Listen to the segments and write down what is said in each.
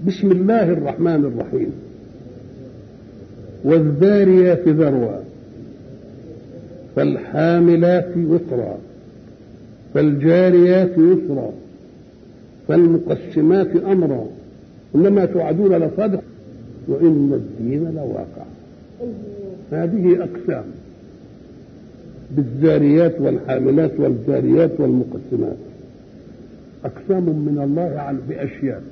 بسم الله الرحمن الرحيم والذاريات ذروا فالحاملات وقرا فالجاريات يسرا فالمقسمات امرا انما توعدون لصادق وان الدين لواقع هذه اقسام بالذاريات والحاملات والجاريات والمقسمات اقسام من الله باشياء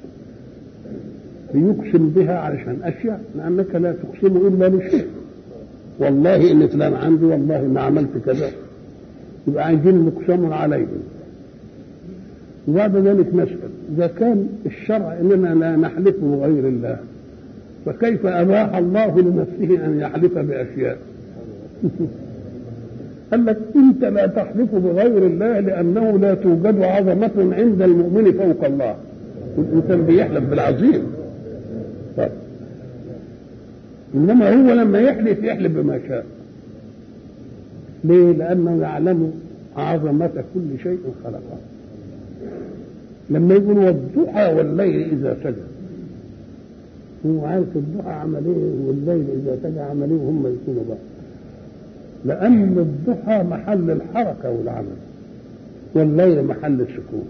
ليقسم بها علشان اشياء لانك لا تقسم الا لشيء والله ان فلان عندي والله ما عملت كذا يبقى عايزين مقسم عليهم وبعد ذلك نسأل إذا كان الشرع إننا لا نحلف بغير الله فكيف أباح الله لنفسه أن يحلف بأشياء قال لك أنت لا تحلف بغير الله لأنه لا توجد عظمة عند المؤمن فوق الله الإنسان بيحلف بالعظيم طيب إنما هو لما يحلف يحلف بما شاء ليه؟ لأنه يعلم عظمة كل شيء خلقه لما يقول والضحى والليل إذا سجى هو عارف الضحى عمل ايه والليل إذا سجى عمل ايه وهم يكونوا بقى لأن الضحى محل الحركة والعمل والليل محل السكون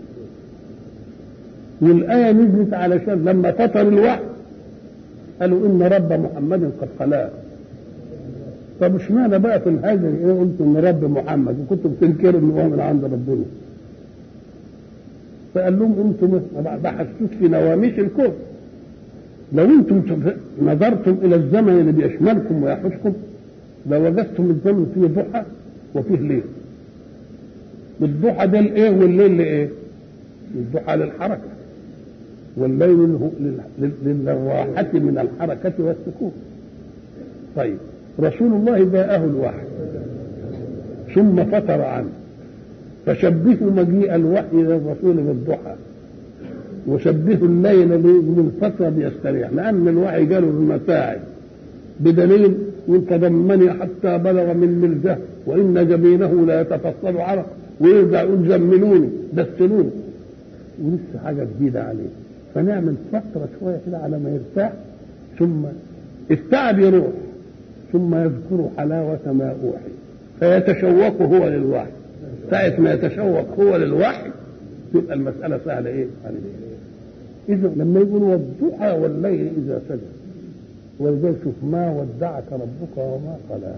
والآية نزلت علشان لما فطر الوحي قالوا إن رب محمد قد خلاه طب اشمعنى بقى في الهجر ايه قلت ان رب محمد وكنتوا بتنكروا ان هو من عند ربنا فقال لهم انتم ما بحثتوش في نواميس الكون لو انتم نظرتم الى الزمن اللي بيشملكم ويحوشكم لوجدتم الزمن فيه ضحى وفيه ليل الضحى ده الايه والليل لايه؟ الضحى للحركه والليل للراحة من الحركة والسكون طيب رسول الله جاءه الوحي ثم فتر عنه فشبهوا مجيء الوحي للرسول بالضحى وشبهوا الليل بالفترة بيستريح لأن الوحي جاله المتاعب بدليل وإن تضمني حتى بلغ من ملجه وإن جبينه لا يتفصل عرق ويرجع يقول زملوني دسلوني ولسه حاجة جديدة عليه فنعمل فترة شوية كده على ما يرتاح ثم التعب يروح ثم يذكر حلاوة ما أوحي فيتشوق هو للوحي ساعة ما يتشوق هو للوحي تبقى المسألة سهلة إيه؟ إذا لما يقول والضحى والليل إذا سجى ولذلك شوف ما ودعك ربك وما قلى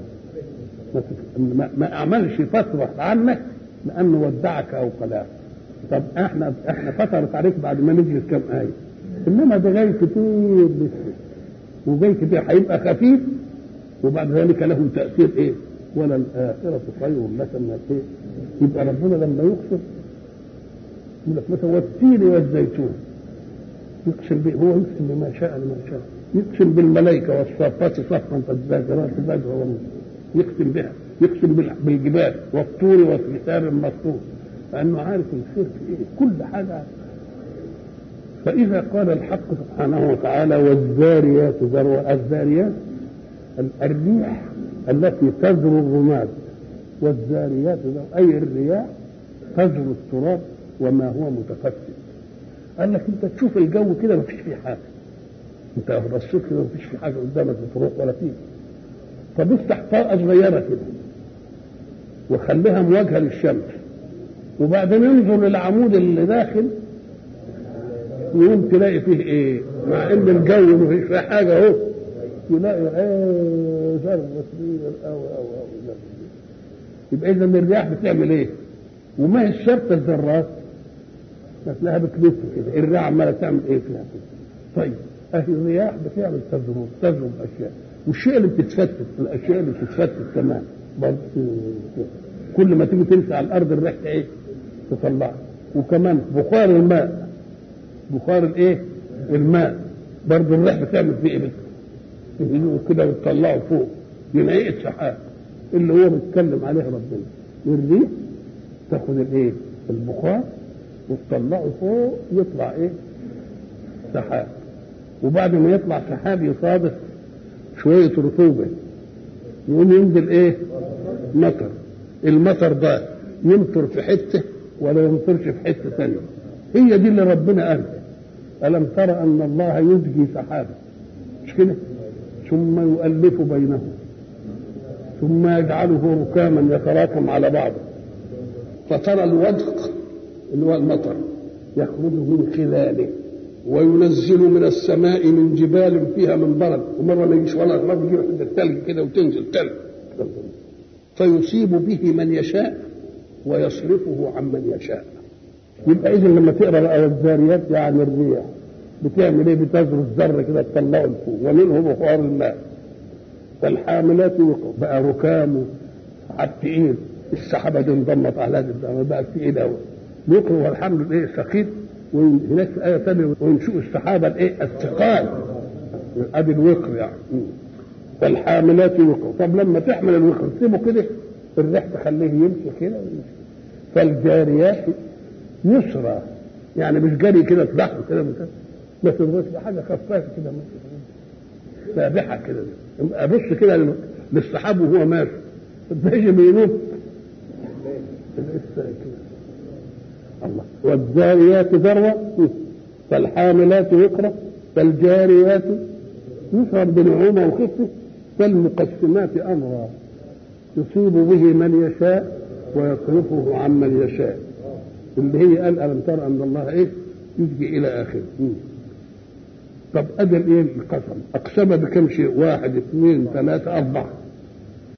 ما, ما أعملش فترة عنك لأنه ودعك أو قلاك طب احنا احنا فترت عليك بعد ما نجلس كم آية إنما ده جاي كتير لسه وجاي كتير هيبقى خفيف وبعد ذلك له تأثير إيه؟ ولا الآخرة خير لك من الشيء يبقى ربنا لما يقسم يقول لك مثلا والتين والزيتون يقسم به هو يقسم بما شاء لما شاء يقسم بالملائكة والصافات صفا فالزاجرات زجرا يقسم بها يقسم بالجبال والطور والكتاب المسطور لأنه عارف الخير في إيه كل حاجة فإذا قال الحق سبحانه وتعالى والذاريات ذروا الذاريات الريح التي تذر الرماد والذاريات أي الرياح تذر التراب وما هو متفتت قال لك انت تشوف الجو كده ما فيش فيه حاجه انت بصيت كده ما فيش فيه حاجه قدامك بتروح ولا فيه طب افتح طاقه صغيره كده وخليها مواجهه للشمس وبعدين انظر للعمود اللي داخل يقوم تلاقي فيه ايه مع ان الجو ما فيش فيه حاجه اهو تلاقي ايه ذره كبير قوي قوي قوي يبقى اذا الرياح بتعمل ايه؟ وما هي الشرط الذرات هتلاقيها بتلف كده الرياح عماله تعمل ايه فيها كده طيب اهي الرياح بتعمل تذرب تذرب اشياء والشيء اللي بتتفتت الاشياء اللي بتتفتت كمان برضه كل ما تيجي تمشي على الارض الريح ايه؟ تطلعها وكمان بخار الماء بخار الايه؟ الماء برضه الريح بتعمل فيه ايه؟ يجوا كده وتطلعوا فوق ينعقد سحاب اللي هو بيتكلم عليه ربنا والريح تاخد الايه؟ البخار وتطلعه فوق يطلع ايه؟ سحاب وبعد ما يطلع سحاب يصادف شوية رطوبة يقوم ينزل ايه؟ مطر المطر ده يمطر في حتة ولا يمطرش في حتة ثانية هي دي اللي ربنا قالها ألم تر أن الله يزجي سحابة مش كده ثم يؤلف بينهم ثم يجعله ركاما يتراكم على بعضه فترى الودق اللي هو المطر يخرج من خلاله وينزل من السماء من جبال فيها من برد ومره ما يجيش ولا مرة يجي عند الثلج كده وتنزل ثلج فيصيب به من يشاء ويصرفه عن من يشاء يبقى اذا لما تقرا بقى والذاريات يعني الريح بتعمل ايه بتزرع الذر كده تطلعه لفوق ومنه بخار الماء فالحاملات وقع بقى ركام على التقيل السحابه دي انضمت على هذا بقى تقيل قوي يقر والحمل ايه ثقيل وهناك في ايه ثانيه وينشئ السحابه الايه الثقال ادي الوقر يعني فالحاملات وقر طب لما تحمل الوقر تسيبه كده الريح تخليه يمشي كده ويمشي فالجاريات يسرى يعني مش جري كده تضحك كده ما تضغطش حاجه خفافه كده سابحه كده ابص كده للسحاب وهو ماشي تلاقي بينوم الله والذاريات ذروة فالحاملات وقرا فالجاريات يسرا بنعومة وخفة فالمقسمات أمرا يصيب به من يشاء ويصرفه عن من يشاء اللي هي قال ألم ترى أن الله إيه يجي إلى آخره طب أدل إيه القسم أقسم بكم شيء واحد اثنين ثلاثة أربعة